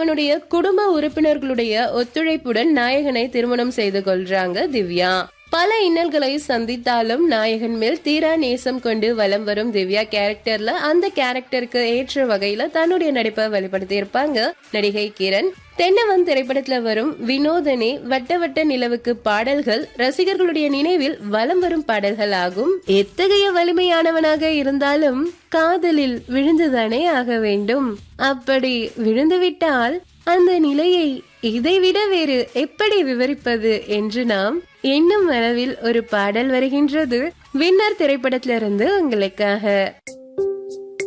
கணவனுடைய குடும்ப உறுப்பினர்களுடைய ஒத்துழைப்புடன் நாயகனை திருமணம் செய்து கொள்றாங்க திவ்யா பல இன்னல்களை சந்தித்தாலும் நாயகன் மேல் தீரா நேசம் கொண்டு வலம் வரும் திவ்யா கேரக்டர்ல அந்த கேரக்டருக்கு ஏற்ற வகையில தன்னுடைய நடிப்பை வெளிப்படுத்தி இருப்பாங்க நடிகை கிரண் தென்னவன் திரைப்படத்துல வரும் வினோதனே வட்ட வட்ட நிலவுக்கு பாடல்கள் ரசிகர்களுடைய நினைவில் வலம் வரும் பாடல்கள் ஆகும் எத்தகைய வலிமையானவனாக இருந்தாலும் காதலில் விழுந்துதானே ஆக வேண்டும் அப்படி விழுந்துவிட்டால் அந்த நிலையை இதைவிட வேறு எப்படி விவரிப்பது என்று நாம் இன்னும் அளவில் ஒரு பாடல் வருகின்றது வின்னர் திரைப்படத்திலிருந்து உங்களுக்காக